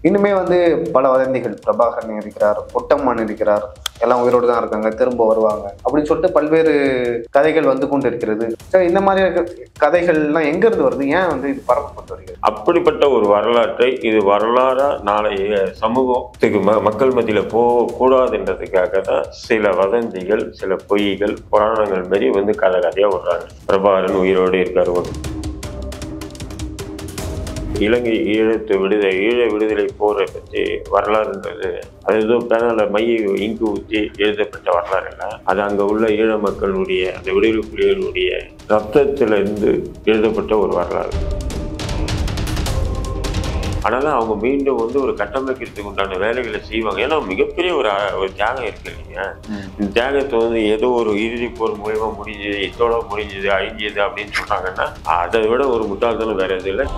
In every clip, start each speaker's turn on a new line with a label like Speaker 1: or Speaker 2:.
Speaker 1: இன்னுமே வந்து பல வதந்திகள் பிரபாகரன் இருக்கிறார் பொட்டம்மன் இருக்கிறார் எல்லாம் உயிரோடு தான் இருக்காங்க திரும்ப வருவாங்க அப்படின்னு சொல்லிட்டு பல்வேறு கதைகள் வந்து கொண்டு இருக்கிறது சரி இந்த மாதிரி இருக்க கதைகள்லாம் எங்க இருந்து வருது ஏன் வந்து இது பரப்பப்பட்டு வருகிறது
Speaker 2: அப்படிப்பட்ட ஒரு வரலாற்றை இது வரலாறா நாளைய சமூகத்துக்கு ம மக்கள் மத்தியில் போகக்கூடாதுன்றதுக்காக தான் சில வதந்திகள் சில பொய்கள் புராணங்கள் மாரி வந்து கதை கதையாக விடுறாங்க பிரபாகரன் உயிரோடு இருக்கார் ஒரு இலங்கை ஈழத்து விடுதலை ஈழ விடுதலை போரை பற்றி வரலாறுன்றது அது ஏதோ பேனால மைய இங்கு ஊற்றி எழுதப்பட்ட வரலாறு இல்லை அது அங்கே உள்ள ஈழ மக்களுடைய அந்த விடுதலை புலிகளுடைய ரத்தத்திலிருந்து எழுதப்பட்ட ஒரு வரலாறு ஆனாலும் அவங்க மீண்டும் வந்து ஒரு கட்டமைக்கிறதுக்கு உண்டான வேலைகளை செய்வாங்க ஏன்னா மிகப்பெரிய ஒரு அ- ஒரு தியாகம் இருக்கு இல்லைங்க இந்த தியாகத்தை வந்து ஏதோ ஒரு இறுதி போர் மூலியமா முடிஞ்சது இதோட முடிஞ்சது அழிஞ்சது அப்படின்னு சொல்றாங்கன்னா அதை விட ஒரு முட்டாள்தனம் வேற எதுவும் இல்லை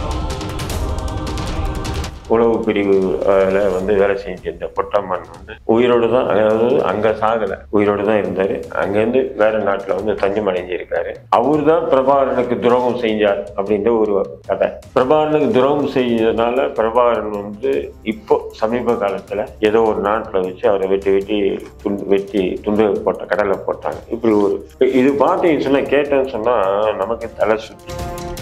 Speaker 2: உளவு பிரிவுல வந்து வேலை செஞ்ச இந்த பொட்டம்மன் வந்து உயிரோடு தான் அதாவது அங்க சாகல உயிரோடு தான் இருந்தாரு அங்கேருந்து வேற நாட்டுல வந்து தஞ்சம் அடைஞ்சிருக்காரு அவர் தான் பிரபாகரனுக்கு துரோகம் செஞ்சார் அப்படின்ற ஒரு கதை பிரபாகரனுக்கு துரோகம் செய்ததுனால பிரபாகரன் வந்து இப்போ சமீப காலத்துல ஏதோ ஒரு நாட்டுல வச்சு அவரை வெட்டி வெட்டி துண்டு வெட்டி துண்டு போட்ட கடலை போட்டாங்க இப்படி ஒரு இது பார்த்தீங்கன்னு சொன்னா கேட்டேன்னு சொன்னா நமக்கு தலை சுத்தி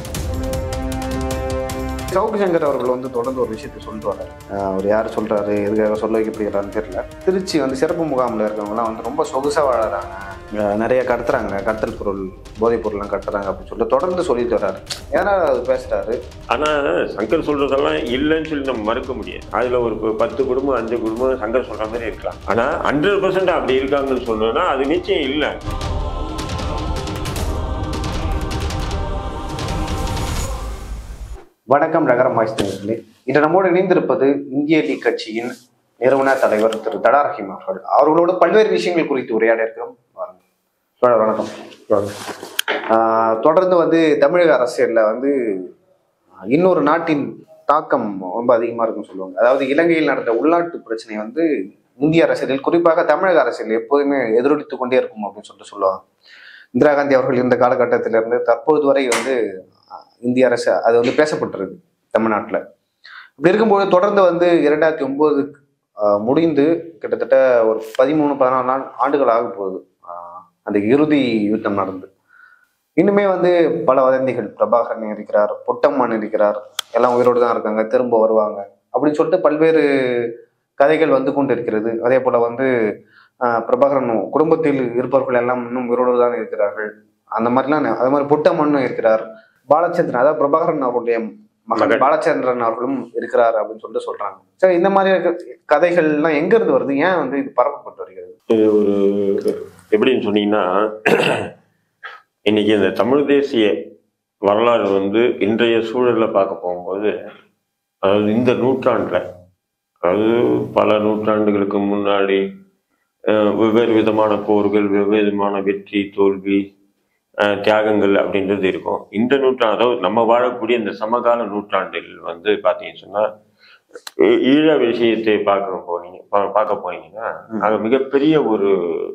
Speaker 1: சவுக்கு சங்கர் அவர்கள் வந்து தொடர்ந்து ஒரு விஷயத்தை சொல்லிட்டு வர்றாரு ஆஹ் அவர் யார் சொல்றாரு எதுக்காக சொல்ல வைக்கப்படுகிறான்னு தெரியல திருச்சி வந்து சிறப்பு முகாமில் இருக்கவங்கலாம் வந்து ரொம்ப சொகுசா வாழறாங்க ஆஹ் நிறைய கடத்துறாங்க கடத்தல் பொருள் போதைப் பொருள்லாம் கடத்துறாங்க அப்படின்னு சொல்லிட்டு தொடர்ந்து சொல்லிட்டு வர்றாரு ஏன்னா அது பேசுறாரு
Speaker 2: ஆனா சங்கர் சொல்றதெல்லாம் இல்லைன்னு சொல்லி நம்ம மறுக்க முடியாது அதுல ஒரு ப- பத்து குடும்பம் அஞ்சு குடும்பம் சங்கர் சொல்ற மாதிரி இருக்கலாம் ஆனா ஹண்ட்ரட் பர்சன்ட் அப்படி இருக்காங்கன்னு சொன்னோம்னா அது நிச்சயம் இல்லை
Speaker 1: வணக்கம் நகரம் வாய்ஸ்தர்களே இன்று நம்மோடு இணைந்திருப்பது இந்திய லீக் கட்சியின் நிறுவனர் தலைவர் திரு தடா ரஹீம் அவர்கள் அவர்களோடு பல்வேறு விஷயங்கள் குறித்து உரையாட இருக்கிறோம் வாருங்கள். தோழர் வணக்கம் ஆஹ் தொடர்ந்து வந்து தமிழக அரசியல்ல வந்து இன்னொரு நாட்டின் தாக்கம் ரொம்ப அதிகமா இருக்குன்னு சொல்லுவாங்க அதாவது இலங்கையில் நடந்த உள்நாட்டு பிரச்சனை வந்து இந்திய அரசியலில் குறிப்பாக தமிழக அரசியல் எப்போதுமே எதிரொலித்து கொண்டே இருக்கும் அப்படின்னு சொல்லிட்டு சொல்லுவாங்க இந்திரா காந்தி அவர்கள் இருந்த காலகட்டத்திலிருந்து தற்பொழுது வரை வந்து அஹ், இந்திய அரசு அது வந்து பேசப்பட்டிருக்கு தமிழ்நாட்டில் இப்படி இருக்கும்போது தொடர்ந்து வந்து இரண்டாயிரத்தி ஒன்பது முடிந்து கிட்டத்தட்ட ஒரு பதிமூணு பதினாலு நாள் ஆண்டுகள் ஆக போகுது ஆஹ், அந்த இறுதி யுத்தம் நடந்து இன்னுமே வந்து பல வதந்திகள் பிரபாகரன் இருக்கிறார் பொட்டம்மன் இருக்கிறார் எல்லாம் உயிரோடு தான் இருக்காங்க திரும்ப வருவாங்க அப்படின்னு சொல்லிட்டு பல்வேறு கதைகள் வந்து கொண்டு இருக்கிறது அதே போல வந்து ஆஹ், பிரபாகரன் குடும்பத்தில் இருப்பவர்கள் எல்லாம் இன்னும் உயிரோடு தான் இருக்கிறார்கள் அந்த மாதிரிலாம் நெ- அது மாதிரி பொட்டம்மன் இருக்கிறார் பாலச்சந்திரன் அதாவது பிரபாகரன் அவருடைய மகன்
Speaker 2: மகன்.
Speaker 1: பாலச்சந்திரன் அவர்களும் இருக்கிறார் அப்படின்னு சொல்லிட்டு சொல்றாங்க சரி இந்த மாதிரி இருக்க கதைகள்லாம் எங்க இருந்து வருது ஏன் வந்து இது பரப்பப்பட்டு வருகிறது
Speaker 2: இது ஒரு எப்படின்னு சொன்னீங்கன்னா இன்னைக்கு இந்த தமிழ் தேசிய வரலாறு வந்து இன்றைய சூழல்ல பார்க்க போகும்போது அதாவது இந்த நூற்றாண்டுல அதாவது பல நூற்றாண்டுகளுக்கு முன்னாடி அஹ், வெவ்வேறு விதமான போர்கள் வெவ்வேறு விதமான வெற்றி தோல்வி அஹ், தியாகங்கள் அப்படின்றது இருக்கும் இந்த நூற்றாண்டு அதாவது நம்ம வாழக்கூடிய இந்த சமகால நூற்றாண்டில் வந்து பார்த்தீங்கன்னு சொன்னா ஈ- ஈழ விஷயத்தை பார்க்க போனீங்க பா- பார்க்க போனீங்கன்னா அங்க மிகப்பெரிய ஒரு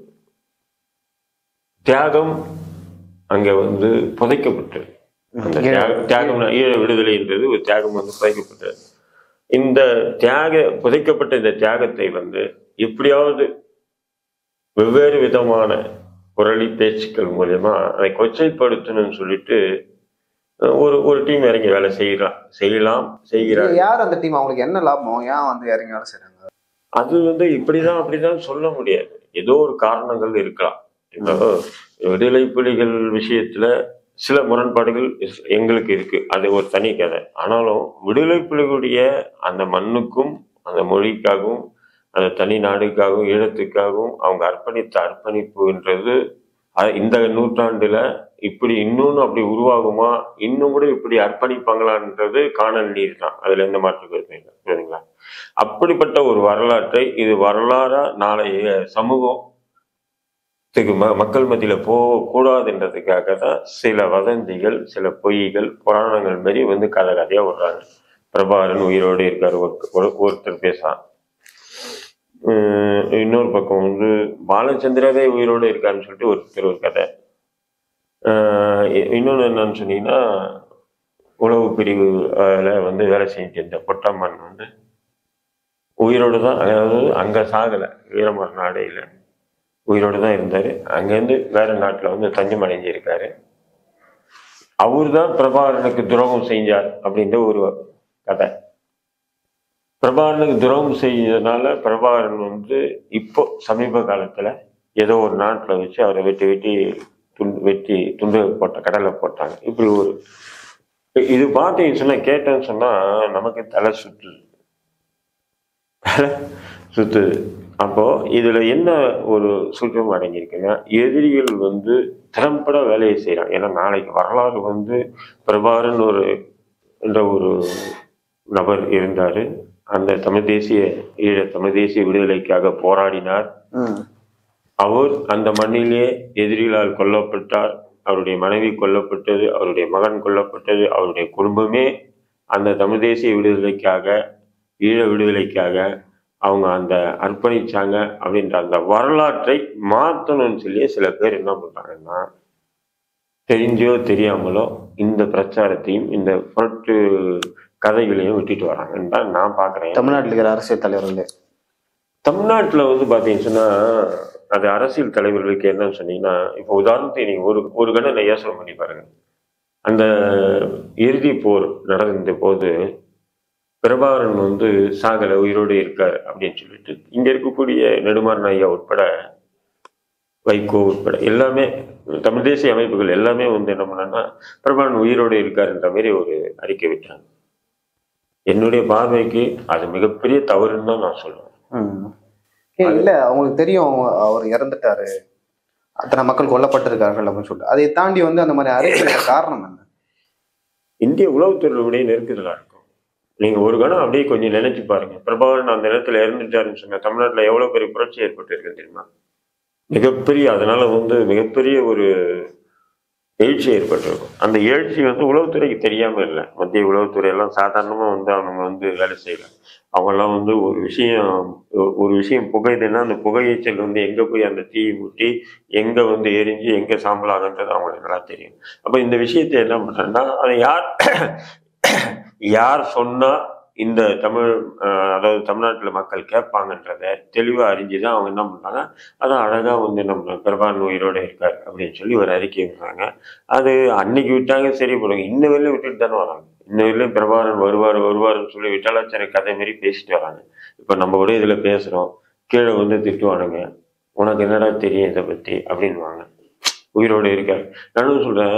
Speaker 2: தியாகம் அங்க வந்து புதைக்கப்பட்டது அந்த தியாக- தியாகம் ஈழ விடுதலைன்றது ஒரு தியாகம் வந்து புதைக்கப்பட்டது இந்த தியாக புதைக்கப்பட்ட இந்த தியாகத்தை வந்து எப்படியாவது வெவ்வேறு விதமான குரலி பேச்சுக்கள் மூலியமா அதை கொச்சைப்படுத்தணும்னு சொல்லிட்டு அஹ், ஒரு ஒரு டீம் இறங்கி வேலை செய்யலாம் செய்யலாம் செய்கிறார்
Speaker 1: யார் அந்த டீம் அவங்களுக்கு என்ன லாபம் ஏன் வந்து இறங்கி வேலை செய்றாங்க
Speaker 2: அது வந்து இப்படிதான் அப்படிதான் சொல்ல முடியாது ஏதோ ஒரு காரணங்கள் இருக்கலாம் இப்போ விடுதலை புலிகள் விஷயத்துல சில முரண்பாடுகள் இஸ்- எங்களுக்கு இருக்கு அது ஒரு தனி கதை ஆனாலும் விடுதலை புலிகளுடைய அந்த மண்ணுக்கும் அந்த மொழிக்காகவும் அந்த தனி நாடுக்காகவும் ஈழத்துக்காகவும் அவங்க அர்ப்பணித்த அர்ப்பணிப்புன்றது அது இந்த நூற்றாண்டுல இப்படி இன்னொன்னு அப்படி உருவாகுமா இன்னும் கூட இப்படி அர்ப்பணிப்பாங்களான்றது காணல் நீர் தான் அதுல எந்த மாற்று கருத்தும் இல்லை புரியுதுங்களா அப்படிப்பட்ட ஒரு வரலாற்றை இது வரலாறா நாளைய சமூகத்துக்கு ம மக்கள் மத்தியில் போகக்கூடாதுன்றதுக்காக தான் சில வதந்திகள் சில பொய்கள் புராணங்கள் மாரி வந்து கதை கதையாக விடுறாங்க பிரபாகரன் உயிரோடு இருக்கார் ஒரு- ஒரு- ஒருத்தர் பேசுறான் உம் இன்னொரு பக்கம் வந்து பாலச்சந்திரவே உயிரோடு இருக்காருன்னு சொல்லிட்டு ஒருத்தர் ஒரு கதை ஆஹ் இ- இன்னொன்னு என்னன்னு சொன்னீங்கன்னா உளவு பிரிவுல வந்து வேலை செஞ்ச இந்த பொட்டம்மன் வந்து உயிரோடு தான் அதாவது அங்க சாகல வீரமர் நாடையில உயிரோடு தான் இருந்தாரு அங்கேருந்து வேற நாட்டுல வந்து தஞ்சம் அடைஞ்சிருக்காரு அவர் தான் பிரபாகரனுக்கு துரோகம் செஞ்சார் அப்படின்ற ஒரு கதை பிரபாகரனுக்கு துரோகம் செஞ்சதுனால பிரபாகரன் வந்து இப்போ சமீப காலத்துல ஏதோ ஒரு நாட்டுல வச்சு அவரை வெட்டி வெட்டி துண்டு வெட்டி துண்டு போட்ட கடலை போட்டாங்க இப்படி ஒரு இது பார்த்தீங்கன்னு சொன்னா கேட்டேன்னு சொன்னா நமக்கு தலை சுற்றுது தலை சுத்துது அப்போ இதுல என்ன ஒரு சூற்றம் அடங்கியிருக்குன்னா எதிரிகள் வந்து திறம்பட வேலையை செய்யறாங்க ஏன்னா நாளைக்கு வரலாறு வந்து பிரபாகரன் ஒரு என்ற ஒரு நபர் இருந்தாரு அந்த தமிழ் தேசிய ஈழ தமிழ் தேசிய விடுதலைக்காக போராடினார்
Speaker 1: ம்
Speaker 2: அவர் அந்த மண்ணிலே எதிரிகளால் கொல்லப்பட்டார் அவருடைய மனைவி கொல்லப்பட்டது அவருடைய மகன் கொல்லப்பட்டது அவருடைய குடும்பமே அந்த தமிழ் தேசிய விடுதலைக்காக ஈழ விடுதலைக்காக அவங்க அந்த அர்ப்பணிச்சாங்க அப்படின்ற அந்த வரலாற்றை மாற்றணும்னு சொல்லி சில பேர் என்ன பண்றாங்கன்னா தெரிஞ்சோ தெரியாமலோ இந்த பிரச்சாரத்தையும் இந்த புரட்டு கதைகளையும் விட்டுட்டு வராங்கன்னு தான் நான் பார்க்குறேன்
Speaker 1: தமிழ்நாட்டில் இருக்கிற அரசியல் தலைவர்களே
Speaker 2: தமிழ்நாட்டில் வந்து பார்த்தீங்கன்னு சொன்னா அது அரசியல் தலைவர்களுக்கு என்னன்னு சொன்னீங்கன்னா இப்போ உதாரணத்துக்கு நீங்க ஒரு ஒரு கணம் யோசனை பண்ணி பாருங்க அந்த இறுதி போர் நடந்த போது பிரபாகரன் வந்து சாகல உயிரோடு இருக்கார் அப்படின்னு சொல்லிட்டு இங்க இருக்கக்கூடிய நெடுமாறன் ஐயா உட்பட வைகோ உட்பட எல்லாமே தமிழ் தேசிய அமைப்புகள் எல்லாமே வந்து என்ன பண்ணாங்கன்னா பிரபாகரன் உயிரோடு இருக்காருன்ற மாதிரி ஒரு அறிக்கை விட்டாங்க என்னுடைய பார்வைக்கு அது மிகப்பெரிய தவறுன்னு தான் நான் சொல்லுவேன்
Speaker 1: ம் ஏய், இல்ல அவங்களுக்கு தெரியும் அவங்க- அவர் இறந்துட்டாரு அத்தனை மக்கள் கொல்லப்பட்டிருக்கார்கள் அப்படின்னு சொல்லிட்டு அதை தாண்டி வந்து அந்த மாதிரி அறிக்கை காரணம் என்ன
Speaker 2: இந்திய உளவுத்துறையுடைய நெருக்குதலா இருக்கும் நீங்க ஒரு கணம் அப்படியே கொஞ்சம் நினைச்சு பாருங்க பிரபாகரன் அந்த நேரத்துல இறந்துட்டாருன்னு சொன்னா தமிழ்நாட்டுல எவ்வளவு பெரிய புரட்சி ஏற்பட்டு இருக்கு தெரியுமா மிகப்பெரிய அதனால வந்து மிகப்பெரிய ஒரு எழுச்சி ஏற்பட்டிருக்கும் அந்த எழுச்சி வந்து உளவுத்துறைக்கு தெரியாம இல்லை மத்திய உளவுத்துறை எல்லாம் சாதாரணமா வந்து அவங்க வந்து வேலை செய்யல அவங்கெல்லாம் வந்து ஒரு விஷயம் ஒரு- ஒரு விஷயம் புகையுதுன்னா அந்த புகையீச்சல் வந்து எங்க போய் அந்த தீ முட்டி எங்க வந்து எரிஞ்சு எங்க சாம்பல் ஆகுன்றது அவங்களுக்கு நல்லா தெரியும் அப்ப இந்த விஷயத்தை என்ன பண்றாங்கன்னா அதை யார் யார் சொன்னா இந்த தமிழ் அஹ், அதாவது தமிழ்நாட்டுல மக்கள் கேட்பாங்கன்றத தெளிவா அறிஞ்சுதான் அவங்க என்ன பண்றாங்க அதை அழகா வந்து நம்ம பிரபான் உயிரோட இருக்காரு அப்படின்னு சொல்லி ஒரு அறிக்கை விடுறாங்க அது அன்னைக்கு விட்டாங்க சரி போடுங்க இன்ன வரையிலும் விட்டுட்டு தானே வராங்க இன்ன வரையிலும் பிரபாகரன் வருவார் வருவாருன்னு சொல்லி விட்டலாச்சார கதை மாரி பேசிட்டு வராங்க இப்ப நம்ம கூட இதுல பேசுறோம் கீழே வந்து திட்டுவானுங்க உனக்கு என்னடா தெரியும் இதை பத்தி அப்படின்வாங்க உயிரோட இருக்காரு நானும் சொல்றேன்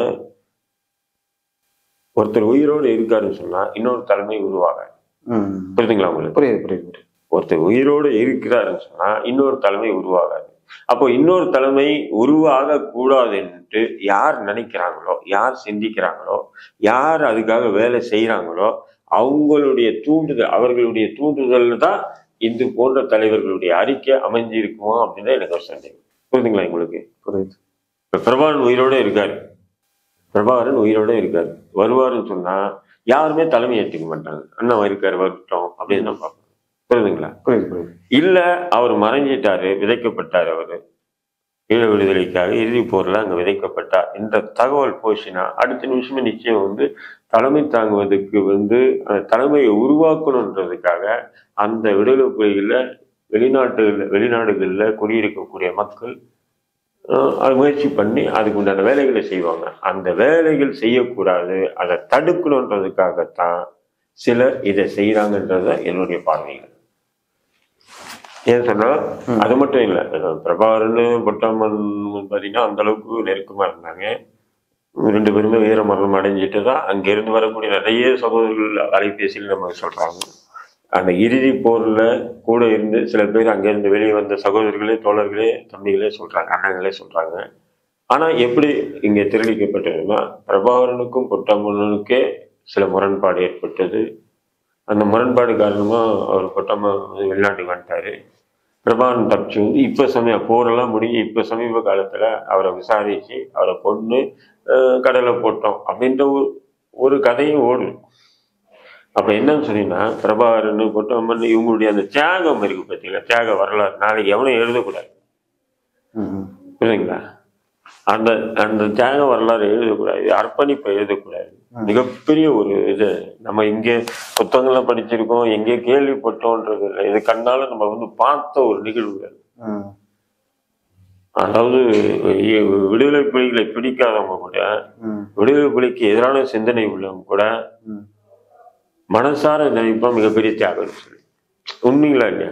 Speaker 2: ஒருத்தர் உயிரோடு இருக்காருன்னு சொன்னா இன்னொரு தலைமை உருவாக
Speaker 1: ம்
Speaker 2: புரியுதுங்களா உங்களுக்கு
Speaker 1: புரியுது புரியுது புரியுது
Speaker 2: ஒருத்தர் உயிரோடு இருக்கிறாருன்னு சொன்னா இன்னொரு தலைமை உருவாகாது அப்போ இன்னொரு தலைமை உருவாக கூடாதுன்ட்டு யார் நினைக்கிறாங்களோ யார் சிந்திக்கிறாங்களோ யார் அதுக்காக வேலை செய்யறாங்களோ அவங்களுடைய தூண்டுதல் அவர்களுடைய தூண்டுதல் தான் இது போன்ற தலைவர்களுடைய அறிக்கை அமைஞ்சிருக்குமோ அப்படின்னு எனக்கு ஒரு சந்தேகம் புரியுதுங்களா உங்களுக்கு
Speaker 1: புரியுது
Speaker 2: இப்ப பிரபாகரன் உயிரோட இருக்காரு பிரபாகரன் உயிரோட இருக்காரு வருவாருன்னு சொன்னா யாருமே தலைமை ஏற்றுக்க மாட்டாங்க அண்ணன் இருக்காரு வரட்டும் அப்படின்னு தான் பார்ப்போம் புரியுதுங்களா
Speaker 1: புரியுது புரியுது
Speaker 2: இல்ல அவர் மறைஞ்சிட்டாரு விதைக்கப்பட்டார் அவரு ஈழ விடுதலைக்காக இறுதி போர்ல அங்க விதைக்கப்பட்டார் என்ற தகவல் போச்சுன்னா அடுத்த நிமிஷமே நிச்சயம் வந்து தலைமை தாங்குவதற்கு வந்து அந்த தலைமையை உருவாக்கணுன்றதுக்காக அந்த விடுதலை புலிகளில் வெளிநாட்டுகளில் வெளிநாடுகளில் குடியிருக்கக்கூடிய மக்கள் அஹ், அது முயற்சி பண்ணி அதுக்கு உண்டான வேலைகளை செய்வாங்க அந்த வேலைகள் செய்யக்கூடாது அதை தடுக்கணுன்றதுக்காகத்தான் சிலர் இதை செய்யறாங்கன்றத என்னுடைய பார்வைகள் ஏன் சொன்னா அது மட்டும் இல்லை பிரபாகரன் பொட்டாமன் பார்த்தீங்கன்னா அந்த அளவுக்கு நெருக்கமா இருந்தாங்க ரெண்டு பேருமே வீர மரணம் அடைஞ்சிட்டு தான் அங்கிருந்து வரக்கூடிய நிறைய சகோதரர்கள் அலைபேசியில் நமக்கு சொல்றாங்க அந்த இறுதி போர்ல கூட இருந்து சில பேர் அங்கிருந்து வெளியே வந்த சகோதரர்களே தோழர்களே தம்பிகளே சொல்றாங்க அண்ணங்களே சொல்றாங்க ஆனா எப்படி இங்க தெரிவிக்கப்பட்டதுன்னா பிரபாகரனுக்கும் பொட்டம்மனுக்கே சில முரண்பாடு ஏற்பட்டது அந்த முரண்பாடு காரணமா அவர் பொட்டம்மா வந்து வெளிநாட்டுக்கு வந்துட்டாரு பிரபாகரன் தப்பிச்சு வந்து இப்ப சமய போரெல்லாம் முடிஞ்சு இப்ப சமீப காலத்துல அவரை விசாரிச்சு அவரை கொண்டு கடலை போட்டோம் அப்படின்ற ஒரு ஒரு கதையும் ஓடும் அப்ப என்னன்னு சொன்னீங்கன்னா பிரபாகரன் பொட்டம்மன் இவங்களுடைய அந்த தியாகம் இருக்கு பார்த்தீங்களா தியாக வரலாறு நாளைக்கு எவனும் எழுதக்கூடாது
Speaker 1: ம் ம்.
Speaker 2: புரியுதுங்களா அந்த அந்த தியாக வரலாறு எழுதக்கூடாது அர்ப்பணிப்பை எழுதக்கூடாது
Speaker 1: ம்.
Speaker 2: மிகப்பெரிய ஒரு இது நம்ம இங்கே புத்தகங்களை படிச்சிருக்கோம் எங்கே கேள்விப்பட்டோன்றது இல்லை இது கண்ணால நம்ம வந்து பார்த்த ஒரு நிகழ்வுகள்
Speaker 1: ம்.
Speaker 2: அதாவது இ- விடுதலை புலிகளை பிடிக்காதவங்க கூட
Speaker 1: ம்.
Speaker 2: விடுதலை புலிக்கு எதிரான சிந்தனை உள்ளவங்க கூட
Speaker 1: ம்.
Speaker 2: மனசார நினைப்பா மிகப்பெரிய தியாகம் சொல்லி உண்மைங்களா இல்லையா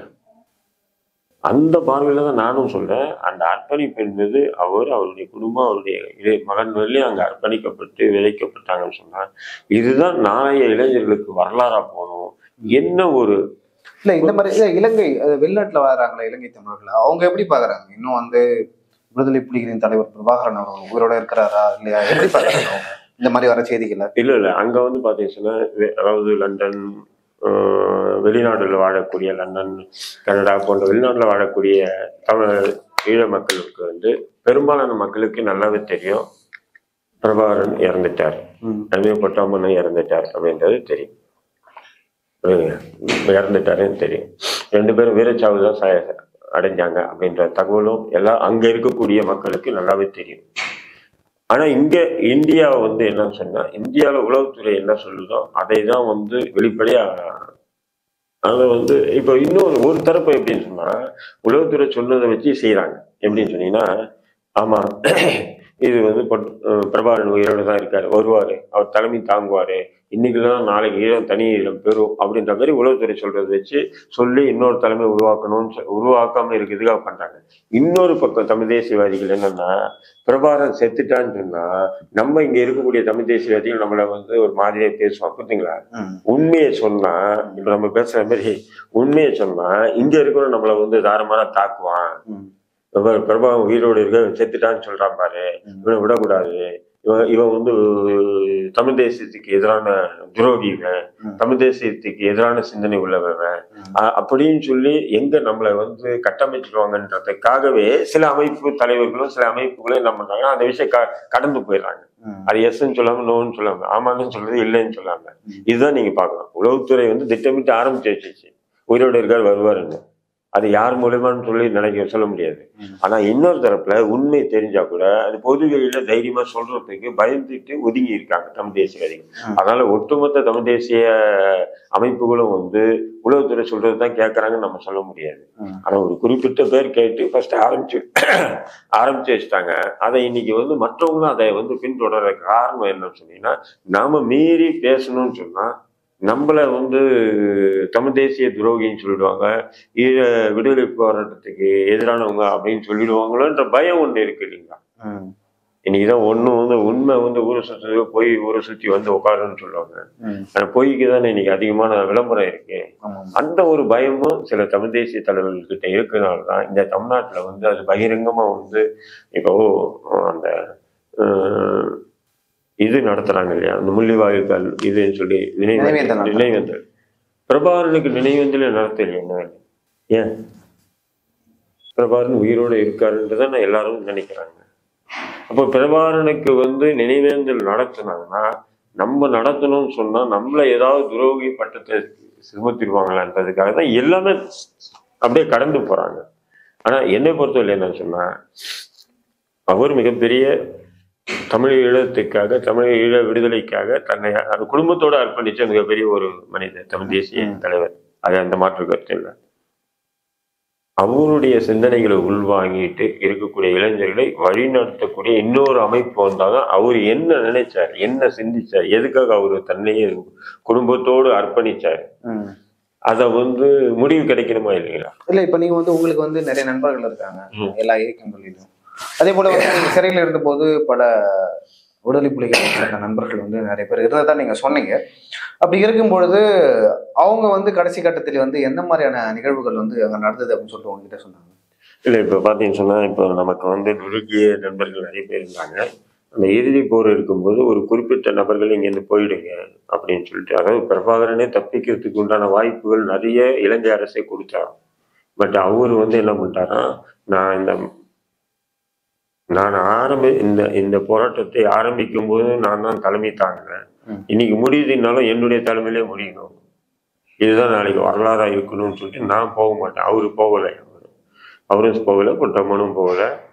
Speaker 2: அந்த பார்வையில தான் நானும் சொல்றேன் அந்த அர்ப்பணிப்பு என்பது அவர் அவருடைய குடும்பம் அவருடைய இளைய மகன் வரலையும் அங்க அர்ப்பணிக்கப்பட்டு விதைக்கப்பட்டாங்கன்னு சொன்னா இதுதான் நாளைய இளைஞர்களுக்கு வரலாறா போகணும் என்ன ஒரு
Speaker 1: இல்ல இந்த மாதிரி இல்ல, இலங்கை அது வெளிநாட்டுல வராங்களே இலங்கை தமிழர்கள் அவங்க எப்படி பாக்குறாங்க இன்னும் வந்து விடுதலை புலிகளின் தலைவர் பிரபாகரன் அவர்கள் உயிரோட இருக்கிறாரா இல்லையா எப்படி பாக்குறாங்க அவங்க இந்த மாதிரி வர செய்திகளை
Speaker 2: இல்ல இல்ல அங்க வந்து பாத்தீங்கன்னா வெ- அதாவது லண்டன் ஆஹ், வெளிநாடுல வாழக்கூடிய லண்டன் கனடா போன்ற வெளிநாட்டுல வாழக்கூடிய தமிழ் ஈழ மக்களுக்கு வந்து பெரும்பாலான மக்களுக்கு நல்லாவே தெரியும் பிரபாகரன் இறந்துட்டார்
Speaker 1: ம்.
Speaker 2: நவீன பொட்டாமன் இறந்துட்டார் அப்படின்றது தெரியும் புரியுதுங்களா? இறந்துட்டாருன்னு தெரியும் ரெண்டு பேரும் வீரச்சாவு தான் ச- அடைஞ்சாங்க அப்படின்ற தகவலும் எல்லாம் அங்க இருக்கக்கூடிய மக்களுக்கு நல்லாவே தெரியும் ஆனா இங்க இந்தியா வந்து என்ன சொன்னா இந்தியால உளவுத்துறை என்ன சொல்லுதோ அதை தான் வந்து வெளிப்படையா அதை வந்து இப்போ இன்னொரு ஒரு தரப்பு எப்படின்னு சொன்னா உளவுத்துறை சொன்னதை வச்சு செய்யறாங்க எப்படின்னு சொன்னீங்கன்னா ஆமா இது வந்து பொட்- அஹ் பிரபாகரன் உயிரோடு தான் இருக்காரு வருவாரு அவர் தலைமை தாங்குவாரு இன்னைக்குதான் நாளைக்கு ஈழம் தனி ஈழம் பெறும் அப்படின்ற மாதிரி உளவுத்துறை சொல்றதை வச்சு சொல்லி இன்னொரு தலைமை உருவாக்கணும்னு சொ- உருவாக்காம இருக்கிறதுக்காக பண்றாங்க இன்னொரு பக்கம் தமிழ் தேசியவாதிகள் என்னன்னா பிரபாகரன் செத்துட்டான்னு சொன்னா நம்ம இங்க இருக்கக்கூடிய தமிழ் தேசியவாதிகள் நம்மள வந்து ஒரு மாதிரியா பேசுவான் புரியுதுங்களா
Speaker 1: ம்.
Speaker 2: உண்மையை சொன்னா இப்ப நம்ம பேசுற மாதிரி உண்மையை சொன்னா இங்க இருக்கிற நம்மள வந்து தாரமாரா தாக்குவான்
Speaker 1: ம்.
Speaker 2: இவன் பிரபாவம் உயிரோடு இருக்க இவன் செத்துட்டான்னு சொல்றான் பாரு
Speaker 1: ம்.
Speaker 2: இவனை விடக்கூடாது இவன் இவன் வந்து தமிழ் தேசியத்துக்கு எதிரான துரோகி இவன்
Speaker 1: ம்.
Speaker 2: தமிழ் தேசியத்துக்கு எதிரான சிந்தனை உள்ளவன் இவன்.
Speaker 1: ம்.
Speaker 2: அ- அப்படின்னு சொல்லி எங்க நம்மளை வந்து கட்டமைச்சிருவாங்கன்றதுக்காகவே சில அமைப்பு தலைவர்களும் சில அமைப்புகளும் என்ன பண்றாங்க அந்த விஷயம் க- கடந்து போயிடுறாங்க
Speaker 1: ம்.
Speaker 2: அது எஸ்ன்னு சொல்லாம நோன்னு சொல்லாம ஆமாங்கன்னு சொல்றது இல்லைன்னு சொல்லாம
Speaker 1: ம்.
Speaker 2: இதுதான் நீங்க பார்க்கலாம் உளவுத்துறை வந்து திட்டமிட்டு ஆரம்பிச்சு வச்சிச்சு உயிரோடு இருக்கார் வருவாருன்னு அது யார் மூலியமான்னு சொல்லி நினைக்க சொல்ல முடியாது
Speaker 1: ம்.
Speaker 2: ஆனா இன்னொரு தரப்புல உண்மை தெரிஞ்சா கூட அது பொது வெளியில தைரியமா சொல்றதுக்கு பயந்துட்டு ஒதுங்கி இருக்காங்க தமிழ் தேசியவாதிகள்
Speaker 1: ம்.
Speaker 2: அதனால ஒட்டுமொத்த தமிழ் தேசிய அமைப்புகளும் வந்து உளவுத்துறை சொல்றது தான் கேட்கறாங்கன்னு நம்ம சொல்ல முடியாது
Speaker 1: ம்.
Speaker 2: ஆனா ஒரு குறிப்பிட்ட பேர் கேட்டு ஃபர்ஸ்ட் ஆரம்பிச்சு ஆரம்பிச்சு வச்சுட்டாங்க அதை இன்னைக்கு வந்து மற்றவங்களும் அதை வந்து பின்தொடர காரணம் என்னன்னு சொன்னீங்கன்னா நாம மீறி பேசணும்னு சொன்னா நம்மள வந்து தமிழ் தேசிய துரோகின்னு சொல்லிடுவாங்க ஈழ விடுதலை போராட்டத்துக்கு எதிரானவங்க அப்படின்னு சொல்லிடுவாங்களோன்ற பயம் ஒண்ணு இருக்கு இல்லைங்களா
Speaker 1: ம்.
Speaker 2: இன்னைக்குதான் ஒண்ணும் வந்து உண்மை வந்து ஊரை சுற்றி போய் ஊரை சுற்றி வந்து உட்காருன்னு சொல்லுவாங்க
Speaker 1: ம்.
Speaker 2: ஆனா பொய்க்கு தானே இன்னைக்கு அதிகமான விளம்பரம் இருக்கு
Speaker 1: ஆமா.
Speaker 2: அந்த ஒரு பயமும் சில தமிழ் தேசிய தலைவர்கள்கிட்ட இருக்கனால தான் இந்த தமிழ்நாட்டுல வந்து அது பகிரங்கமா வந்து இப்போ அந்த அஹ், இது நடத்துறாங்க இல்லையா அந்த முள்ளிவாய்க்கால் இதுன்னு சொல்லி
Speaker 1: நினைவேந்தல்
Speaker 2: நினைவேந்தல்
Speaker 1: நடத்துறாங்க.
Speaker 2: நினைவேந்தல் பிரபாகரனுக்கு நினைவேந்தல நடத்தலையே என்ன வேலை? ஏன் பிரபாகரன் உயிரோட இருக்காருன்றதை எல்லாரும் நினைக்கிறாங்க அப்போ பிரபாகரனுக்கு வந்து நினைவேந்தல் நடத்துனாங்கன்னா நம்ம நடத்தணும்னு சொன்னா நம்மள ஏதாவது துரோகி பட்டத்தை சுமத்திடுவாங்களான்றதுக்காக தான் எல்லாமே அப்படியே கடந்து போறாங்க ஆனா என்னை பொறுத்தவரை என்ன சொன்னா அவர் மிகப்பெரிய தமிழ் ஈழத்துக்காக தமிழ் ஈழ விடுதலைக்காக தன்னை அந்த குடும்பத்தோட அர்ப்பணிச்ச மிகப்பெரிய ஒரு மனிதர் தமிழ் தேசிய
Speaker 1: ம்.
Speaker 2: தலைவர் அது அந்த மாற்று கருத்து இல்லை அவருடைய சிந்தனைகளை உள்வாங்கிட்டு இருக்கக்கூடிய இளைஞர்களை வழிநடத்தக்கூடிய இன்னொரு அமைப்பு வந்தாதான் அவர் என்ன நினைச்சார் என்ன சிந்திச்சார் எதுக்காக அவர் தன்னையே குடும்பத்தோடு அர்ப்பணிச்சார்
Speaker 1: ம்.
Speaker 2: அத வந்து முடிவு கிடைக்கணுமா இல்லைங்களா
Speaker 1: இல்ல இப்ப நீங்க வந்து உங்களுக்கு வந்து நிறைய நண்பர்கள் இருக்காங்க
Speaker 2: ம்.
Speaker 1: எல்லா இயக்கங்களிலும் அதே போல வந்து நீங்க சிறையில் இருந்தபோது பல விடுதலை புலிகள் சேர்ந்த நண்பர்கள் வந்து நிறைய பேர் இருந்ததா நீங்க சொன்னீங்க அப்படி இருக்கும் பொழுது அவங்க வந்து கடைசி கட்டத்தில் வந்து எந்த மாதிரியான நிகழ்வுகள் வந்து அங்க நடந்தது அப்படின்னு சொல்லிட்டு உங்ககிட்ட சொன்னாங்க
Speaker 2: இல்ல இப்ப பாத்தீங்கன்னு சொன்னா இப்போ நமக்கு வந்து நெருங்கிய நண்பர்கள் நிறைய பேர் இருந்தாங்க அந்த இறுதி போர் இருக்கும்போது ஒரு குறிப்பிட்ட நபர்கள் இங்கேருந்து போயிடுங்க அப்படின்னு சொல்லிட்டு அதாவது பிரபாகரனே தப்பிக்கிறதுக்கு உண்டான வாய்ப்புகள் நிறைய இலங்கை அரசே கொடுத்தாரு பட் அவர் வந்து என்ன பண்ணிட்டாரா நான் இந்த நான் ஆரம்பி இந்த இந்த போராட்டத்தை ஆரம்பிக்கும் போது நான் தான் தலைமை தாங்கினேன்
Speaker 1: ம்.
Speaker 2: இன்னைக்கு முடியுதுனாலும் என்னுடைய தலைமையிலே முடியணும் இதுதான் நாளைக்கு வரலாறா இருக்கணும்னு சொல்லிட்டு நான் போக மாட்டேன் அவரு போகலை அவரு அவரும் போகல பொட்டம்மனும் போகல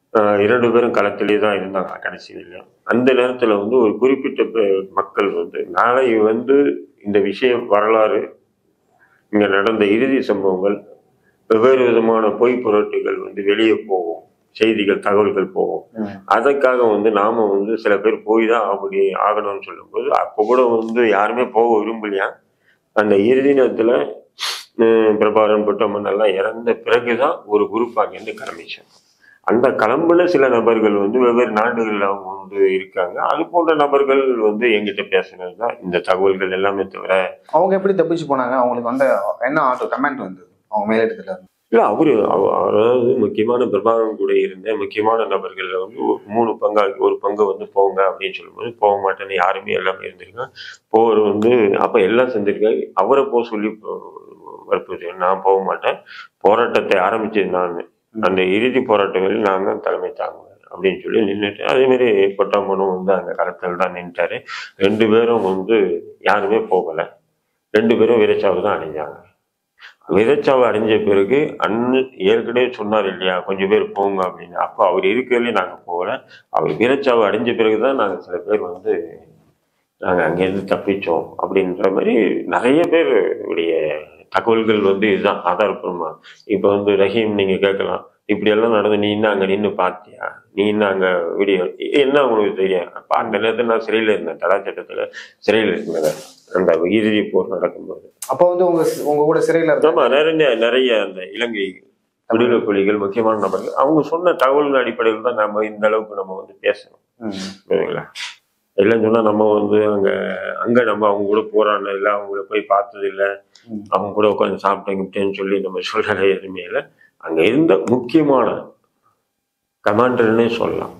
Speaker 2: ஆஹ் இரண்டு பேரும் களத்திலே தான் இருந்தாங்க கடைசி வரையும் அந்த நேரத்துல வந்து ஒரு குறிப்பிட்ட பே- மக்கள் வந்து நாளை வந்து இந்த விஷயம் வரலாறு இங்க நடந்த இறுதி சம்பவங்கள் வெவ்வேறு விதமான பொய் புரட்டுகள் வந்து வெளியே போகும் செய்திகள் தகவல்கள் போகும்
Speaker 1: ம்.
Speaker 2: அதற்காக வந்து நாம வந்து சில பேர் போய் தான் அப்படி ஆகணும்னு சொல்லும்போது அப்போ கூட வந்து யாருமே போக விரும்பலையா அந்த இறுதி நேரத்துல ஹம், பிரபாகரன் புட்டம்மன் எல்லாம் இறந்த பிறகுதான் ஒரு குரூப் அங்கேருந்து கிளம்பிச்சாங்க அந்த கிளம்புல சில நபர்கள் வந்து வெவ்வேறு நாடுகள்ல அவங்க வந்து இருக்காங்க அது போன்ற நபர்கள் வந்து எங்கிட்ட பேசுனது தான் இந்த தகவல்கள் எல்லாமே தவிர
Speaker 1: அவங்க எப்படி தப்பிச்சு போனாங்க அவங்களுக்கு வந்து என்ன ஆட்டோ கமெண்ட் வந்தது அவங்க மேலிடத்துல இருந்து
Speaker 2: இல்ல அவரு அவ- அதாவது முக்கியமான பிரபாகரன் கூட இருந்த முக்கியமான நபர்கள்ல வந்து ஒரு மூணு பங்கா ஒரு பங்கு வந்து போங்க அப்படின்னு சொல்லும்போது போக மாட்டேன்னு யாருமே எல்லாமே இருந்திருக்காங்க போர் வந்து அப்ப எல்லாம் செஞ்சிருக்காங்க அவரை போக சொல்லி போ- வற்புறுத்தி நான் போக மாட்டேன் போராட்டத்தை ஆரம்பிச்சது நான் அந்த இறுதி போராட்டங்களில் நான் தான் தலைமை தாங்குவேன் அப்படின்னு சொல்லி நின்றுட்டு அதே மாதிரி கொட்டாமனும் வந்து அங்க களத்தில் தான் நின்றுட்டாரு ரெண்டு பேரும் வந்து யாருமே போகல ரெண்டு பேரும் வீரச்சாவு தான் அடைஞ்சாங்க விதைச்சாவை அடைஞ்ச பிறகு அண்ணன் ஏற்கனவே சொன்னார் இல்லையா கொஞ்சம் பேர் போங்க அப்படின்னு அப்போ அவர் இருக்கிறதுலே நாங்கள் போகல அவர் வீரச்சாவை அடைஞ்ச பிறகுதான் நாங்கள் சில பேர் வந்து நாங்கள் அங்கேருந்து தப்பிச்சோம் அப்படின்ற மாதிரி நிறைய பேர் உடைய தகவல்கள் வந்து இதுதான் ஆதாரப்பூர்வமா இப்போ வந்து ரஹீம் நீங்க கேட்கலாம் இப்படி எல்லாம் நடந்து நீ இன்னும் அங்க நின்று பார்த்தியா நீ இன்னும் அங்க வீடியோ என்ன உங்களுக்கு தெரியும் அப்ப அந்த நேரத்துல நான் சிறையில இருந்தேன் தடா சட்டத்துல சிறையில இருந்தேன் அந்த இறுதி போர் நடக்கும்போது
Speaker 1: அப்போ வந்து உங்க உங்க கூட சிறையில இருந்தா
Speaker 2: ஆமா நிறைய நிறைய அந்த இலங்கை விடுதலை புலிகள் முக்கியமான நபர்கள் அவங்க சொன்ன தகவல்கள் அடிப்படையில் தான் நம்ம இந்த அளவுக்கு நம்ம வந்து பேசணும் புரியுதுங்களா இல்லைன்னு சொன்னா நம்ம வந்து அங்க அங்க நம்ம அவங்க கூட போராடின இல்லை அவங்கள போய் பார்த்தது இல்லை
Speaker 1: ம்.
Speaker 2: அவங்க கூட உட்காந்து சாப்பிட்டேங்கிட்டேன்னு சொல்லி நம்ம சொல்ற எதுவுமே இல்லை அங்க இருந்த முக்கியமான கமாண்டர்னே சொல்லலாம்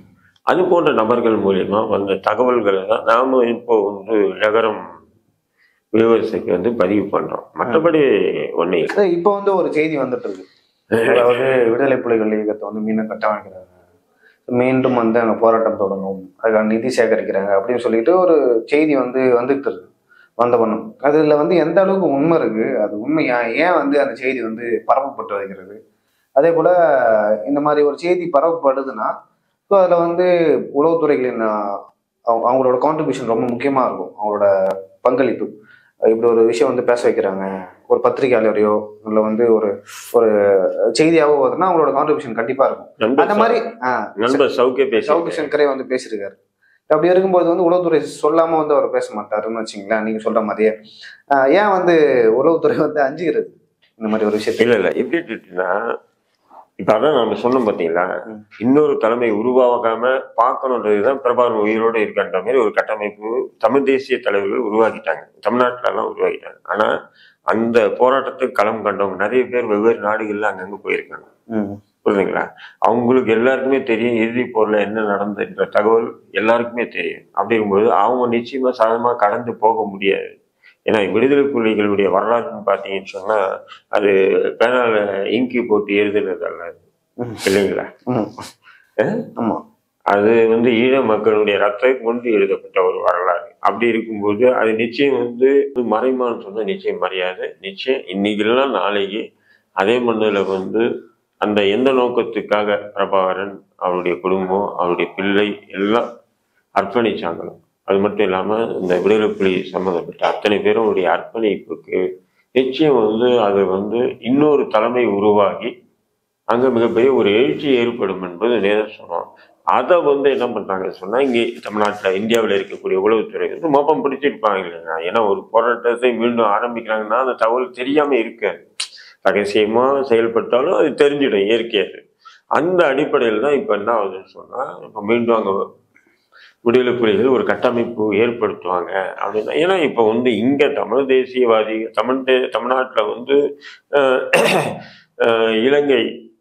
Speaker 2: அது போன்ற நபர்கள் மூலியமா வந்த தகவல்களை தான் நாம இப்போ வந்து நகரம் வியூவர்ஸுக்கு வந்து பதிவு பண்றோம் மற்றபடி ஒன்றும் இல்லை
Speaker 1: இப்போ வந்து ஒரு செய்தி வந்துட்டு இருக்கு அதாவது விடுதலை புலிகள் இயக்கத்தை வந்து மீண்டும் கட்டமைக்கிறாங்க மீண்டும் வந்து அங்கே போராட்டம் தொடங்கும் அதுக்கான நிதி சேகரிக்கிறாங்க அப்படின்னு சொல்லிட்டு ஒரு செய்தி வந்து வந்துட்டு இருக்கு வந்த பண்ணும் அதுல வந்து எந்த அளவுக்கு உண்மை இருக்கு அது உண்மையா ஏன் வந்து அந்த செய்தி வந்து பரப்பப்பட்டு வருகிறது அதே போல இந்த மாதிரி ஒரு செய்தி பரப்பப்படுதுன்னா ஸோ அதில் வந்து உளவுத்துறைகளின் ஆஹ், அவங்க- அவங்களோட கான்ட்ரிபியூஷன் ரொம்ப முக்கியமாக இருக்கும் அவங்களோட பங்களிப்பு இப்படி ஒரு விஷயம் வந்து பேச வைக்கிறாங்க ஒரு பத்திரிகையாளரையோ இல்லை வந்து ஒரு ஒரு செய்தியாவோ வருதுன்னா அவங்களோட கான்ட்ரிபியூஷன் கண்டிப்பாக இருக்கும் அந்த
Speaker 2: நண்பர்
Speaker 1: மாதிரி
Speaker 2: நண்பர் சௌக்கிய
Speaker 1: சவுக்கு
Speaker 2: பேசி
Speaker 1: சங்கரே வந்து பேசியிருக்காரு அப்படி இருக்கும்போது வந்து உளவுத்துறை சொல்லாம வந்து அவர் பேச மாட்டாருன்னு வச்சுங்களேன் நீங்க சொல்ற மாதிரியே ஆஹ் ஏன் வந்து உளவுத்துறை வந்து அஞ்சுகிறது இந்த மாதிரி ஒரு விஷயத்தை
Speaker 2: இல்ல இல்ல எப்படி இருக்குன்னா இப்ப அதான் நம்ம சொன்னோம் பாத்தீங்களா
Speaker 1: ம்.
Speaker 2: இன்னொரு தலைமை உருவாகாம பார்க்கணுன்றதுதான் பிரபாகரன் உயிரோட இருக்கான்ற மாதிரி ஒரு கட்டமைப்பு தமிழ் தேசிய தலைவர்கள் உருவாக்கிட்டாங்க தமிழ்நாட்டுல எல்லாம் உருவாக்கிட்டாங்க ஆனா அந்த போராட்டத்துக்கு களம் கண்டவங்க நிறைய பேர் வெவ்வேறு நாடுகள்ல அங்கங்க போயிருக்காங்க
Speaker 1: ம்.
Speaker 2: புரியுதுங்களா அவங்களுக்கு எல்லாருக்குமே தெரியும் இறுதி போர்ல என்ன நடந்ததுன்ற தகவல் எல்லாருக்குமே தெரியும் அப்படிங்கும்போது அவங்க நிச்சயமா சாதகமா கடந்து போக முடியாது ஏன்னா விடுதலை புலிகளுடைய வரலாறுன்னு பார்த்தீங்கன்னு சொன்னா அது பேனால இங்கி போட்டு எழுதுனது அல்ல
Speaker 1: ம்.
Speaker 2: இல்லைங்களா
Speaker 1: ம்.
Speaker 2: அஹ்?
Speaker 1: ஆமா
Speaker 2: அது வந்து ஈழ மக்களுடைய ரத்தம் கொண்டு எழுதப்பட்ட ஒரு வரலாறு அப்படி இருக்கும்போது அது நிச்சயம் வந்து மறைமான்னு சொன்னா நிச்சயம் மறையாது நிச்சயம் இன்னைக்கு இல்லைன்னா நாளைக்கு அதே மண்ணில் வந்து அந்த எந்த நோக்கத்துக்காக பிரபாகரன் அவருடைய குடும்பம் அவருடைய பிள்ளை எல்லாம் அர்ப்பணிச்சாங்களோ அது மட்டும் இல்லாம இந்த விடுதலை புலி சம்மந்தப்பட்ட அத்தனை பேருடைய அர்ப்பணிப்புக்கு நிச்சயம் வந்து அது வந்து இன்னொரு தலைமை உருவாகி அங்க மிகப்பெரிய ஒரு எழுச்சி ஏற்படும் என்பது நிதர்சனம் அதை வந்து என்ன பண்றாங்க சொன்னா இங்கே தமிழ்நாட்டுல இந்தியாவில் இருக்கக்கூடிய உளவுத்துறை வந்து மோப்பம் பிடிச்சிருப்பாங்க இல்லைங்களா ஏன்னா ஒரு போராட்டத்தை மீண்டும் ஆரம்பிக்கிறாங்கன்னா அந்த தகவல் தெரியாம இருக்காது ரகசியமா செயல்பட்டாலும் அது தெரிஞ்சிடும் இயற்கையாது அந்த அடிப்படையில் தான் இப்ப என்ன ஆகுதுன்னு சொன்னா இப்ப மீண்டும் அங்க விடுதலை புலிகள் ஒரு கட்டமைப்பு ஏற்படுத்துவாங்க அப்படின்னா ஏன்னா இப்போ வந்து இங்க தமிழ் தேசியவாதி தமிழ் தே தமிழ்நாட்டுல வந்து அஹ், அஹ், இலங்கை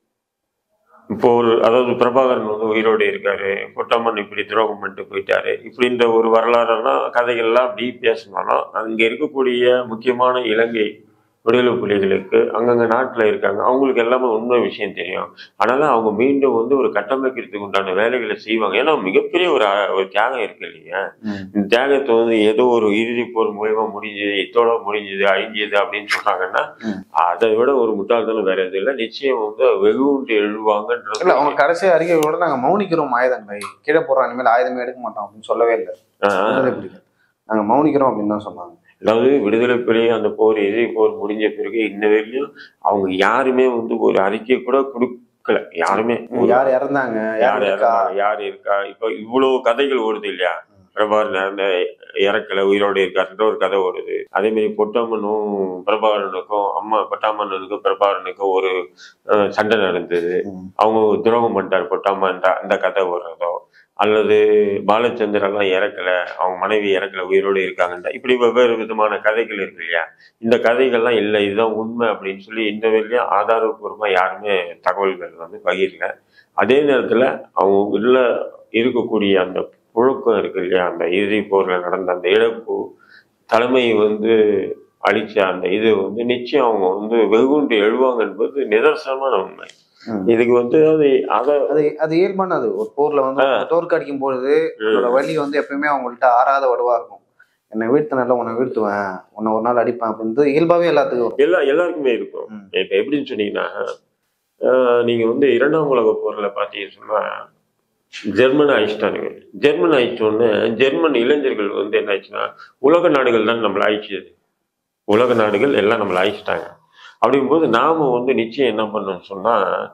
Speaker 2: இப்போ ஒரு அதாவது பிரபாகரன் வந்து உயிரோடு இருக்காரு கொட்டம்மன் இப்படி துரோகம் பண்ணிட்டு போயிட்டாரு இப்படின்ற ஒரு வரலாறெல்லாம் கதைகள்லாம் அப்படி பேசினாலும் அங்க இருக்கக்கூடிய முக்கியமான இலங்கை விடுதலை புலிகளுக்கு அங்கங்க நாட்டுல இருக்காங்க அவங்களுக்கு எல்லாமே உண்மை விஷயம் தெரியும் அதனால அவங்க மீண்டும் வந்து ஒரு கட்டமைக்கிறதுக்கு உண்டான வேலைகளை செய்வாங்க ஏன்னா மிகப்பெரிய ஒரு அ- ஒரு தியாகம் இருக்கு இல்லையா இந்த தியாகத்தை வந்து ஏதோ ஒரு இறுதி போர் மூலியமா முடிஞ்சது இத்தோட முடிஞ்சது அழிஞ்சது அப்படின்னு சொல்றாங்கன்னா
Speaker 1: ம்.
Speaker 2: அதை விட ஒரு முட்டாள்தனம் வேற எதுவும் இல்லை நிச்சயம் வந்து வெகுண்டு
Speaker 1: இல்ல
Speaker 2: எழுவாங்கன்றது
Speaker 1: அவங்க கடைசி அறிக்கையோட நாங்க மௌனிக்கிறோம் ஆயுதங்களை கீழே போடுறோம் இனிமேல் ஆயுதமே எடுக்க மாட்டோம் அப்படின்னு சொல்லவே இல்லை
Speaker 2: ஆஹ்
Speaker 1: விடுதலை புலிகள் நாங்க மௌனிக்கிறோம் அப்படின்னு தான் சொன்னாங்க
Speaker 2: அதாவது விடுதலை புலி அந்த போர் இறுதி போர் முடிஞ்ச பிறகு இன்ன வரையிலும் அவங்க யாருமே வந்து ஒரு அறிக்கை கூட கொடுக்கல யாருமே ஒரு-
Speaker 1: யார் இறந்தாங்க யார்
Speaker 2: யார்
Speaker 1: இருக்கா
Speaker 2: இறந்தா, யார் இருக்கா இப்ப இவ்வளவு கதைகள் ஓடுது இல்லையா பிரபாகரன் அந்த இறக்கல உயிரோடு இருக்காருன்ற ஒரு கதை ஓடுது அதே மாதிரி பொட்டாமனும் பிரபாகரனுக்கும் அம்மா பொட்டாமனுக்கும் பிரபாகரனுக்கும் ஒரு அஹ், சண்டை நடந்தது
Speaker 1: ம்.
Speaker 2: அவங்க துரோகம் பண்ணிட்டார் பொட்டாமன் அந்த கதை ஓடுறதோ அல்லது பாலச்சந்திரன் எல்லாம் இறக்கல அவங்க மனைவி இறக்கல உயிரோடு இருக்காங்கன்ற இப்படி வெவ்வேறு விதமான கதைகள் இருக்கு இல்லையா இந்த கதைகள்லாம் இல்லை இதுதான் உண்மை அப்படின்னு சொல்லி இந்த வரையிலும் ஆதாரபூர்வமா யாருமே தகவல்கள் வந்து பகிரல அதே நேரத்துல அவங்க உள்ள இருக்கக்கூடிய அந்த புழுக்கம் இருக்கு இல்லையா அந்த இறுதி போர்ல நடந்த அந்த இழப்பு தலைமை வந்து அழிச்ச அந்த இது வந்து நிச்சயம் அவங்க வந்து வெகுண்டு எழுவாங்க என்பது நிதர்சனமான உண்மை
Speaker 1: ம்.
Speaker 2: இதுக்கு வந்து அது அதை
Speaker 1: அது அது இயல்பானது ஒரு போர்ல வந்து தோற்க அடிக்கும் பொழுது அதோட வலி வந்து எப்பயுமே அவங்கள்ட்ட ஆறாத வடுவா இருக்கும் என்னை வீழ்த்தினால உன்னை வீழ்த்துவேன் உன்னை ஒரு நாள் அடிப்பேன் அப்படின்னு இயல்பாவே எல்லாத்துக்கும் வரும்
Speaker 2: எல்லா எல்லாருக்குமே இருக்கும்
Speaker 1: ம்.
Speaker 2: இப்ப எப்படின்னு சொன்னீங்கன்னா ஆஹ் நீங்க வந்து இரண்டாம் உலக போர்ல பாத்தீங்கன்னு சொன்னா ஜெர்மன் அழிச்சிட்டானுங்க ஜெர்மன் அழிச்சோன்னு ஜெர்மன் இளைஞர்கள் வந்து என்ன ஆச்சுன்னா உலக நாடுகள் தான் நம்மளை அழிச்சது உலக நாடுகள் எல்லாம் நம்மளை அழிச்சிட்டாங்க அப்படிங்கும்போது நாம வந்து நிச்சயம் என்ன பண்ணோம்னு சொன்னா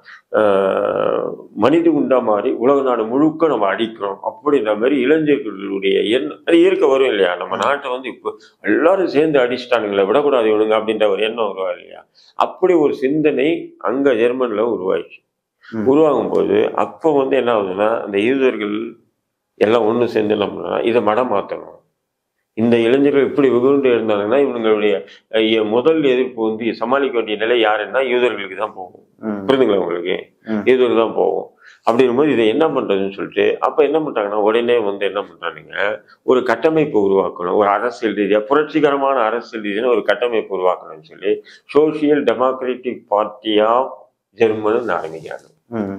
Speaker 2: ஆஹ் மனித குண்டா மாதிரி உலக நாடு முழுக்க நம்ம அடிக்கிறோம் அப்படின்ற மாதிரி இளைஞர்களுடைய எண்ணம் அது இயற்கை வரும் இல்லையா நம்ம நாட்டை வந்து இப்போ எல்லாரும் சேர்ந்து அடிச்சிட்டானுங்களே விடக்கூடாது இவனுங்க அப்படின்ற ஒரு எண்ணம் உருவா இல்லையா அப்படி ஒரு சிந்தனை அங்க ஜெர்மன்ல உருவாயிடுச்சு
Speaker 1: ம்.
Speaker 2: உருவாகும் போது அப்போ வந்து என்ன ஆகுதுன்னா அந்த யூதர்கள் எல்லாம் ஒண்ணு சேர்ந்து நம்மளா இதை மடம் மாத்தணும் இந்த இளைஞர்கள் இப்படி வெகுண்டு இருந்தாங்கன்னா இவங்களுடைய அஹ், முதல் எதிர்ப்பு வந்து சமாளிக்க வேண்டிய நிலை யாருன்னா யூதர்களுக்கு தான் போகும்
Speaker 1: ம்.
Speaker 2: புரிதுங்களா உங்களுக்கு
Speaker 1: ம்.
Speaker 2: யூதர்கள் தான் போகும் அப்படி இருக்கும்போது இதை என்ன பண்றதுன்னு சொல்லிட்டு அப்ப என்ன பண்றாங்கன்னா உடனே வந்து என்ன பண்றானுங்க ஒரு கட்டமைப்பு உருவாக்கணும் ஒரு அரசியல் ரீதியா புரட்சிகரமான அரசியல் ரீதியான ஒரு கட்டமைப்பு உருவாக்கணும்னு சொல்லி social democratic party of German ஆரம்பிக்கிறாங்க
Speaker 1: ம்.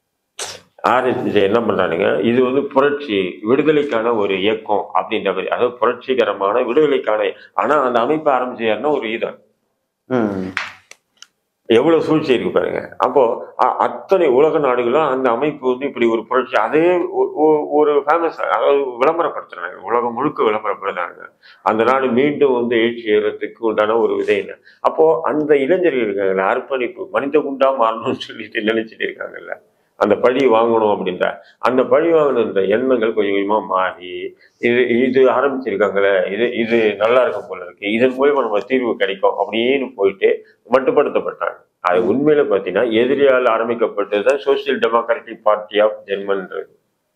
Speaker 2: ஆரம்பிச்சு என்ன பண்றானுங்க இது வந்து புரட்சி விடுதலைக்கான ஒரு இயக்கம் அப்படின்ற மாதிரி அதாவது புரட்சிகரமான விடுதலைக்கான ஆனா அந்த அமைப்பு ஆரம்பிச்சாருன்னா ஒரு ஈதம்
Speaker 1: ம்.
Speaker 2: எவ்வளவு சூழ்ச்சி இருக்கு பாருங்க அப்போ அ- அத்தனை உலக நாடுகளும் அந்த அமைப்பு வந்து இப்படி ஒரு புரட்சி அதே ஒ- ஒ- ஒரு ஃபேமஸ் அதாவது விளம்பரப்படுத்துறாங்க உலகம் முழுக்க விளம்பரப்படுத்துறாங்க அந்த நாடு மீண்டும் வந்து எழுச்சி ஏறதுக்கு உண்டான ஒரு விதை இல்லை அப்போ அந்த இளைஞர்கள் இருக்காங்கல்ல அர்ப்பணிப்பு மனித குண்டா மாறணும்னு சொல்லிட்டு நினைச்சிட்டு இருக்காங்கல்ல அந்த பழி வாங்கணும் அப்படின்ற அந்த பழி வாங்கணுன்ற எண்ணங்கள் கொஞ்சம் கொஞ்சமா மாறி இது இது ஆரம்பிச்சிருக்காங்களே இது இது நல்லா இருக்கும் போல இருக்கு இதன் மூலியமா நம்ம தீர்வு கிடைக்கும் அப்படின்னு போயிட்டு மட்டுப்படுத்தப்பட்டாங்க அது உண்மையில பாத்தீங்கன்னா எதிரியால் ஆரம்பிக்கப்பட்டதுதான் சோசியல் டெமோக்ராட்டிக் பார்ட்டி ஆஃப் ஜெர்மன்றது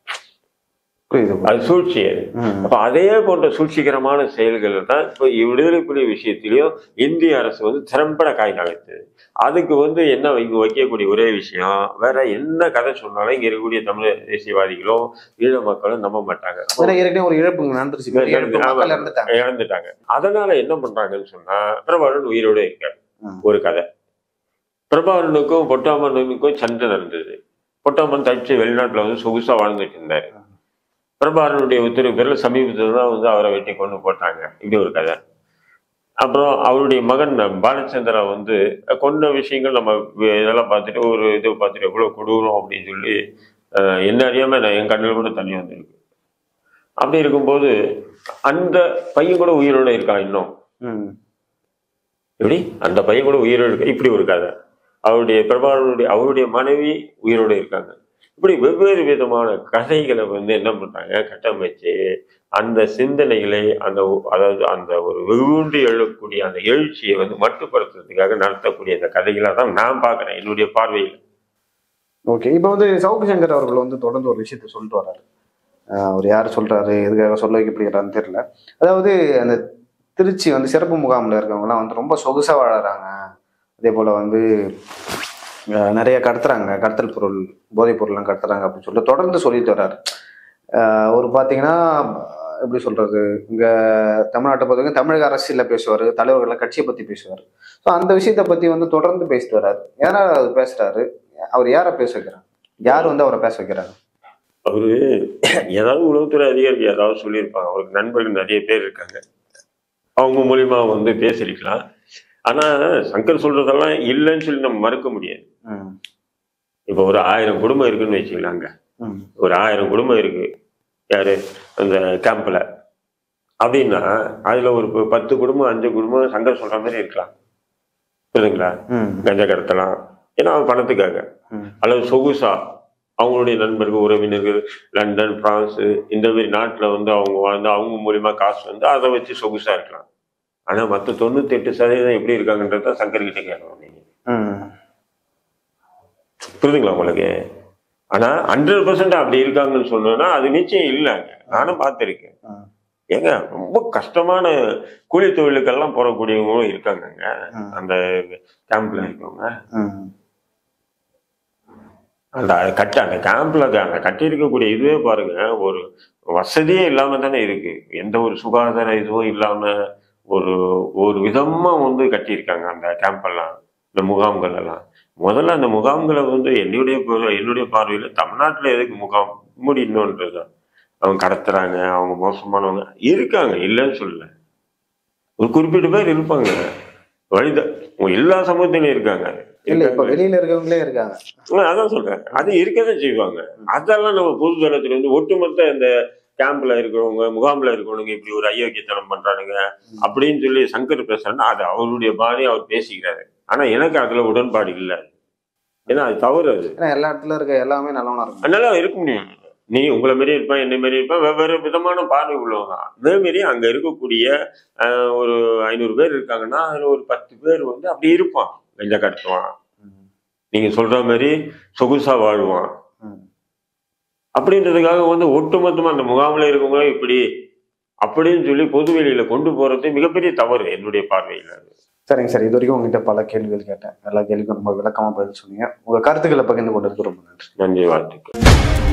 Speaker 1: புரியுது
Speaker 2: அது சூழ்ச்சி அது
Speaker 1: ம்.
Speaker 2: அப்ப அதே போன்ற சூழ்ச்சிகரமான செயல்கள் தான் இப்போ விடுதலை புலி விஷயத்திலையும் இந்திய அரசு வந்து திறம்பட காய் நகர்த்துது அதுக்கு வந்து என்ன இங்க வைக்கக்கூடிய ஒரே விஷயம் வேற என்ன கதை சொன்னாலும் இங்க இருக்கக்கூடிய தமிழ் தேசியவாதிகளும் ஈழ மக்களும் நம்ப மாட்டாங்க
Speaker 1: ஏன்னா ஏற்கனவே ஒரு இழப்புங்க நடந்துருச்சு ஒரு இழப்பு
Speaker 2: ஆமா.
Speaker 1: மக்கள் இறந்துட்டாங்க
Speaker 2: இழந்துட்டாங்க அதனால என்ன பண்றாங்கன்னு சொன்னா பிரபாகரன் உயிரோட இருக்காரு
Speaker 1: ம்.
Speaker 2: ஒரு கதை பிரபாகரனுக்கும் பொட்டாமனுக்கும் சண்டை நடந்தது பொட்டாமன் தப்பிச்சு வெளிநாட்டுல வந்து சொகுசா வாழ்ந்துட்டு இருந்தாரு பிரபாகரனுடைய உத்தரவு பேரில் சமீபத்தில் தான் வந்து அவரை வெட்டி கொண்டு போட்டாங்க இப்படி ஒரு கதை அப்புறம் அவருடைய மகன் பாலச்சந்திரா வந்து கொண்ட விஷயங்கள் நம்ம வே- இதெல்லாம் பார்த்துட்டு ஒரு இது பார்த்துட்டு எவ்வளவு கொடூரம் அப்படின்னு சொல்லி அஹ், என்ன அறியாம நான் என் கண்ணில் கூட தண்ணி வந்திருக்கு அப்படி இருக்கும்போது அந்த பையன் கூட உயிரோட இருக்கான் இன்னும்
Speaker 1: ம்.
Speaker 2: எப்படி அந்த பையன் கூட உயிரோடு இருக்க இப்படி ஒரு கதை அவருடைய பிரபாகரனுடைய அவருடைய மனைவி உயிரோடு இருக்காங்க இப்படி வெவ்வேறு விதமான கதைகளை வந்து என்ன பண்றாங்க கட்டமைச்சு அந்த சிந்தனைகளை அந்த ஒ- அதாவது அந்த ஒரு வெகுண்டு எழக்கூடிய அந்த எழுச்சியை வந்து மட்டுப்படுத்துறதுக்காக நடத்தக்கூடிய அந்த கதைகளை தான் நான் பார்க்கிறேன் என்னுடைய பார்வையில்
Speaker 1: ஓகே இப்போ வந்து சவுக்கு சங்கர் அவர்கள் வந்து தொடர்ந்து ஒரு விஷயத்த சொல்லிட்டு வர்றாரு ஆஹ் அவர் யார் சொல்றாரு எதுக்காக சொல்ல வைக்கப்படுகிறான்னு தெரியல அதாவது அந்த திருச்சி வந்து சிறப்பு முகாமில் இருக்கவங்கலாம் வந்து ரொம்ப சொகுசா வாழறாங்க அதே போல வந்து ஆஹ் நிறைய கடத்துறாங்க கடத்தல் பொருள் போதைப் பொருள்லாம் கடத்துறாங்க அப்படின்னு சொல்லிட்டு தொடர்ந்து சொல்லிட்டு வர்றாரு ஆஹ் ஒரு பார்த்தீங்கன்னா எப்படி சொல்றது இங்க தமிழ்நாட்டை பொறுத்தவரைக்கும் தமிழக அரசியல பேசுவாரு தலைவர்களை கட்சியை பத்தி பேசுவாரு ஸோ அந்த விஷயத்தை பத்தி வந்து தொடர்ந்து பேசிட்டு வர்றாரு ஏன்னா அவர் பேசுறாரு அவர் யாரை பேச வைக்கிறாங்க யார் வந்து அவரை பேச வைக்கிறாங்க
Speaker 2: அவரு ஏதாவது உளவுத்துறை அதிகாரி ஏதாவது சொல்லியிருப்பாங்க அவருக்கு நண்பர்கள் நிறைய பேர் இருக்காங்க அவங்க மூலியமா வந்து பேசிருக்கலாம் ஆனா சங்கர் சொல்றதெல்லாம் இல்லைன்னு சொல்லி நம்ம மறுக்க முடியாது
Speaker 1: ம்,
Speaker 2: இப்போ ஒரு ஆயிரம் குடும்பம் இருக்குன்னு வச்சுக்கலாங்க
Speaker 1: ம்,
Speaker 2: ஒரு ஆயிரம் குடும்பம் இருக்கு யாரு அந்த கேம்ப்ல அப்படின்னா அதுல ஒரு ப- பத்து குடும்பம் அஞ்சு குடும்பம் சங்கர் சொல்ற மாதிரி இருக்கலாம் புரியுதுங்களா
Speaker 1: ம்,
Speaker 2: கஞ்சா கடத்தலாம் ஏன்னா அவன் பணத்துக்காக
Speaker 1: ம்,
Speaker 2: அல்லது சொகுசா அவங்களுடைய நண்பர்கள் உறவினர்கள் லண்டன் பிரான்ஸ் இந்த மாதிரி நாட்டில் வந்து அவங்க வாழ்ந்து அவங்க மூலியமா காசு வந்து அதை வச்சு சொகுசா இருக்கலாம் ஆனா மற்ற தொண்ணூத்தி எட்டு சதவீதம் எப்படி இருக்காங்கன்றத சங்கர் கிட்ட கேட்கணும் நீங்க
Speaker 1: ம்,
Speaker 2: புரியுதுங்களா உங்களுக்கு ஆனா ஹண்ட்ரட் பர்சன்ட் அப்படி இருக்காங்கன்னு சொன்னோம்னா அது நிச்சயம் இல்லைங்க நானும் பார்த்துருக்கேன்
Speaker 1: ம்,
Speaker 2: ஏங்க ரொம்ப கஷ்டமான கூலி தொழிலுக்கெல்லாம் போறக்கூடியவங்களும் இருக்காங்கங்க
Speaker 1: ம்,
Speaker 2: அந்த கேம்ப்ல இருக்கவங்க
Speaker 1: ம்,
Speaker 2: அந்த கட்ட அந்த கேம்ப்ல அந்த கட்டி இருக்கக்கூடிய இதுவே பாருங்க ஒரு வசதியே இல்லாம தானே இருக்கு எந்த ஒரு சுகாதார இதுவும் இல்லாம ஒரு ஒரு விதமா வந்து கட்டியிருக்காங்க அந்த கேம்ப் எல்லாம் இந்த முகாம்கள் எல்லாம் முதல்ல அந்த முகாம்களை வந்து என்னுடைய பார்வை- என்னுடைய பார்வையில தமிழ்நாட்டுல எதுக்கு முகாம் முடியணுன்றதுதான் அவங்க கடத்துறாங்க அவங்க மோசமானவங்க இருக்காங்க இல்லைன்னு சொல்லல ஒரு குறிப்பிட்ட பேர் இருப்பாங்க வழித எல்லா சமூகத்திலையும் இருக்காங்க
Speaker 1: இல்ல இப்ப வெளியில இருக்கவங்களே இருக்காங்க
Speaker 2: ஆ, அதான் சொல்றேன் அது இருக்கதான் செய்வாங்க அதெல்லாம் நம்ம பொது தளத்துல வந்து ஒட்டுமொத்த இந்த கேம்ப்ல இருக்கிறவங்க முகாம்ல இருக்கிறவங்க இப்படி ஒரு அயோக்கியத்தனம் பண்றானுங்க அப்படின்னு சொல்லி சங்கர் பேசுறாருன்னா அது அவருடைய பாணி அவர் பேசிக்கிறாரு ஆனா எனக்கு அதுல உடன்பாடு இல்லை ஏன்னா அது தவறு அது
Speaker 1: ஏன்னா எல்லா இடத்துல இருக்க எல்லாமே நல்லவனா இருக்கும்
Speaker 2: அதனால இருக்க முடியும் நீ உங்களை மாரி இருப்பான் என்ன மாரி இருப்பான் வெவ்வேறு விதமான பார்வை உள்ளவங்க தான் அதே மாரி அங்க இருக்கக்கூடிய ஆஹ், ஒரு ஐநூறு பேர் இருக்காங்கன்னா அதுல ஒரு பத்து பேர் வந்து அப்படி இருப்பான் கஞ்சா கடத்துவான்
Speaker 1: ம்,
Speaker 2: நீங்க சொல்ற மாதிரி சொகுசா வாழ்வான்
Speaker 1: ம்.
Speaker 2: அப்படின்றதுக்காக வந்து ஒட்டுமொத்தமா அந்த முகாமில் இருக்கவங்க இப்படி அப்படின்னு சொல்லி பொது வெளியில கொண்டு போறது மிகப்பெரிய தவறு என்னுடைய பார்வையில்
Speaker 1: சரிங்க சார் இது வரைக்கும் உங்ககிட்ட பல கேள்விகள் கேட்டேன் எல்லா கேள்விக்கும் ரொம்ப விளக்கமா பதில் சொன்னீங்க உங்க கருத்துக்களை பகிர்ந்து கொண்டதுக்கு ரொம்ப நன்றி
Speaker 2: நன்றி வாழ்த்துக்கள்